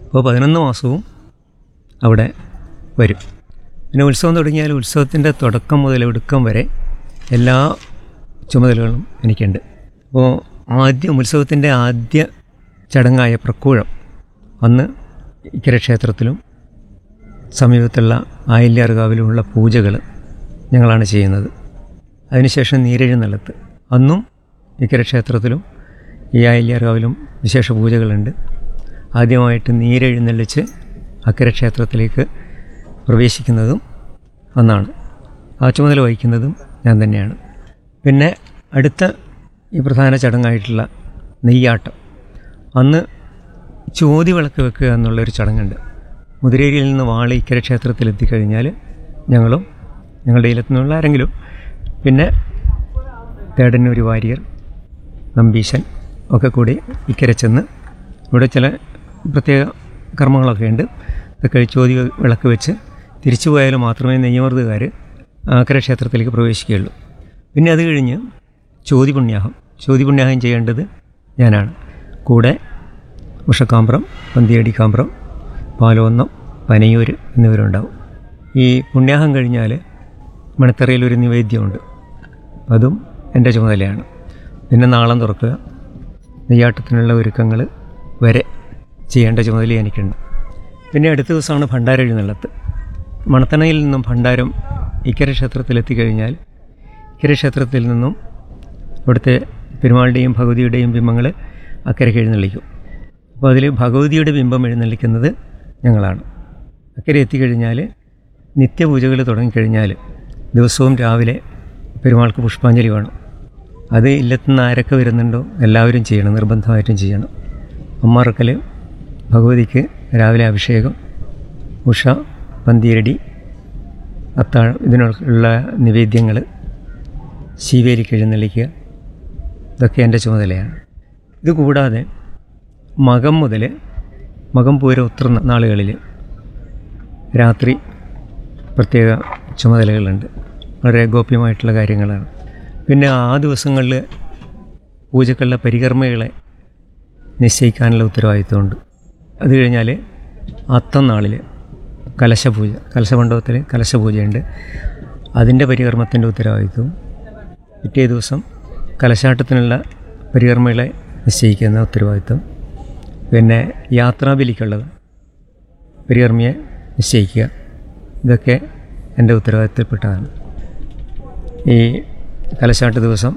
അപ്പോൾ പതിനൊന്ന് മാസവും അവിടെ വരും പിന്നെ ഉത്സവം തുടങ്ങിയാൽ ഉത്സവത്തിൻ്റെ തുടക്കം മുതൽ ഒടുക്കം വരെ എല്ലാ ചുമതലകളും എനിക്കുണ്ട് അപ്പോൾ ആദ്യം ഉത്സവത്തിൻ്റെ ആദ്യ ചടങ്ങായ പ്രക്കൂഴം അന്ന് ഇക്കര ക്ഷേത്രത്തിലും സമീപത്തുള്ള ആയില്യാർകാവിലുമുള്ള പൂജകൾ ഞങ്ങളാണ് ചെയ്യുന്നത് അതിനുശേഷം നീരെഴുന്നള്ളത്ത് അന്നും ഇക്കര ക്ഷേത്രത്തിലും ഈ ആയില്യാർകാവിലും വിശേഷ പൂജകളുണ്ട് ആദ്യമായിട്ട് നീരെഴുന്നള്ളിച്ച് അക്കരെ ക്ഷേത്രത്തിലേക്ക് പ്രവേശിക്കുന്നതും അന്നാണ് ആ ചുമതല വഹിക്കുന്നതും ഞാൻ തന്നെയാണ് പിന്നെ അടുത്ത ഈ പ്രധാന ചടങ്ങായിട്ടുള്ള നെയ്യാട്ടം അന്ന് ചോതി വിളക്ക് വെക്കുക എന്നുള്ളൊരു ചടങ്ങുണ്ട് മുതിരേരിയിൽ നിന്ന് വാളി ഇക്കര ക്ഷേത്രത്തിൽ എത്തിക്കഴിഞ്ഞാൽ ഞങ്ങളും ഞങ്ങളുടെ ഇലത്തുനിന്നുള്ള ആരെങ്കിലും പിന്നെ തേടന്നൂർ വാര്യർ നമ്പീശൻ ഒക്കെ കൂടി ഇക്കരെ ചെന്ന് ഇവിടെ ചില പ്രത്യേക കർമ്മങ്ങളൊക്കെ ഉണ്ട് ഇതൊക്കെ ചോതി വിളക്ക് വെച്ച് തിരിച്ചു പോയാൽ മാത്രമേ നെയ്യമർദ്ദുകാർ അക്കര ക്ഷേത്രത്തിലേക്ക് പ്രവേശിക്കുകയുള്ളൂ പിന്നെ അത് കഴിഞ്ഞ് ചോതി പുണ്യാഹം ചോതി പുണ്യാഹം ചെയ്യേണ്ടത് ഞാനാണ് കൂടെ ഉഷക്കാമ്പ്രം പന്തിയടി കാമ്പ്രം പാലോന്നം പനയൂർ എന്നിവരുണ്ടാവും ഈ പുണ്യാഹം കഴിഞ്ഞാൽ മണിത്തറയിൽ ഒരു നിവേദ്യമുണ്ട് അതും എൻ്റെ ചുമതലയാണ് പിന്നെ നാളം തുറക്കുക നെയ്യാട്ടത്തിനുള്ള ഒരുക്കങ്ങൾ വരെ ചെയ്യേണ്ട ചുമതല എനിക്കുണ്ട് പിന്നെ അടുത്ത ദിവസമാണ് ഭണ്ഡാര എഴുന്നള്ളത്ത് മണത്തണയിൽ നിന്നും ഭണ്ഡാരം ഇക്കര ക്ഷേത്രത്തിലെത്തിക്കഴിഞ്ഞാൽ ഇക്കര ക്ഷേത്രത്തിൽ നിന്നും ഇവിടുത്തെ പെരുമാളുടെയും ഭഗവതിയുടെയും ബിംബങ്ങൾ അക്കരയ്ക്ക് എഴുന്നള്ളിക്കും അപ്പോൾ അതിൽ ഭഗവതിയുടെ ബിംബം എഴുന്നള്ളിക്കുന്നത് ഞങ്ങളാണ് അക്കരെ എത്തിക്കഴിഞ്ഞാൽ നിത്യപൂജകൾ തുടങ്ങിക്കഴിഞ്ഞാൽ ദിവസവും രാവിലെ പെരുമാൾക്ക് പുഷ്പാഞ്ജലി വേണം അത് ഇല്ലത്തുനിന്ന് ആരൊക്കെ വരുന്നുണ്ടോ എല്ലാവരും ചെയ്യണം നിർബന്ധമായിട്ടും ചെയ്യണം അമ്മാറക്കൽ ഭഗവതിക്ക് രാവിലെ അഭിഷേകം ഉഷ പന്തീരടി അത്താഴം ഇതിനുള്ള നിവേദ്യങ്ങൾ ശീവേലിക്ക് എഴുന്നള്ളിക്കുക ഇതൊക്കെ എൻ്റെ ചുമതലയാണ് ഇത് കൂടാതെ മകം മുതൽ മകം പൂരം ഉത്ര നാളുകളിൽ രാത്രി പ്രത്യേക ചുമതലകളുണ്ട് വളരെ ഗോപ്യമായിട്ടുള്ള കാര്യങ്ങളാണ് പിന്നെ ആ ദിവസങ്ങളിൽ പൂജക്കുള്ള പരികർമ്മകളെ നിശ്ചയിക്കാനുള്ള ഉത്തരവാദിത്വമുണ്ട് അത് കഴിഞ്ഞാൽ അത്തം നാളിൽ കലശപൂജ കലശമണ്ഡപത്തിൽ കലശപൂജയുണ്ട് അതിൻ്റെ പരികർമ്മത്തിൻ്റെ ഉത്തരവാദിത്വവും പിറ്റേ ദിവസം കലശാട്ടത്തിനുള്ള പരികർമ്മകളെ നിശ്ചയിക്കുന്ന ഉത്തരവാദിത്വം പിന്നെ യാത്രാബലിക്കുള്ളത് പരികർമ്മിയെ നിശ്ചയിക്കുക ഇതൊക്കെ എൻ്റെ ഉത്തരവാദിത്തപ്പെട്ടതാണ് ഈ കലശാട്ട് ദിവസം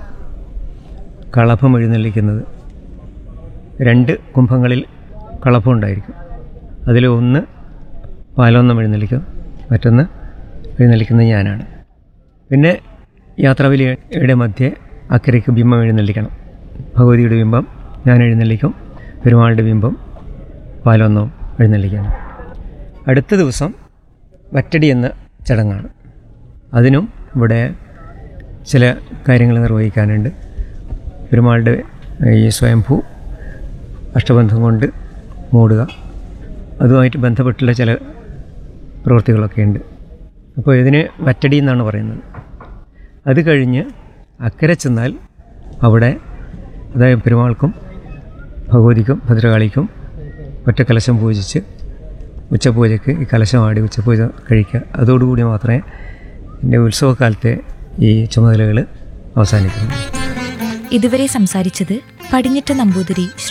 കളഭം എഴുന്നള്ളിക്കുന്നത് രണ്ട് കുംഭങ്ങളിൽ കളഭം ഉണ്ടായിരിക്കും അതിൽ ഒന്ന് പാലൊന്നും എഴുന്നള്ളിക്കും മറ്റൊന്ന് എഴുന്നള്ളിക്കുന്നത് ഞാനാണ് പിന്നെ യാത്രാവലിയുടെ മധ്യേ അക്കരയ്ക്ക് ബിംബം എഴുന്നള്ളിക്കണം ഭഗവതിയുടെ ബിംബം ഞാൻ എഴുന്നള്ളിക്കും പെരുമാളുടെ ബിംബം പാലൊന്നും എഴുന്നള്ളിക്കണം അടുത്ത ദിവസം വറ്റടി എന്ന ചടങ്ങാണ് അതിനും ഇവിടെ ചില കാര്യങ്ങൾ നിർവഹിക്കാനുണ്ട് പെരുമാളുടെ ഈ സ്വയംഭൂ അഷ്ടബന്ധം കൊണ്ട് മൂടുക അതുമായിട്ട് ബന്ധപ്പെട്ടുള്ള ചില പ്രവൃത്തികളൊക്കെ ഉണ്ട് അപ്പോൾ ഇതിന് വറ്റടി എന്നാണ് പറയുന്നത് അത് കഴിഞ്ഞ് അക്കരെ ചെന്നാൽ അവിടെ അതായത് പെരുമാൾക്കും ഭഗവതിക്കും ഭദ്രകാളിക്കും ഒറ്റ കലശം പൂജിച്ച് ഉച്ചപൂജയ്ക്ക് ഈ കലശമാടി ഉച്ചപൂജ കഴിക്കുക അതോടുകൂടി മാത്രമേ എൻ്റെ ഉത്സവകാലത്തെ ഈ ചുമതലകൾ അവസാനിക്കുന്നു ഇതുവരെ സംസാരിച്ചത് പടിഞ്ഞിട്ട നമ്പൂതിരി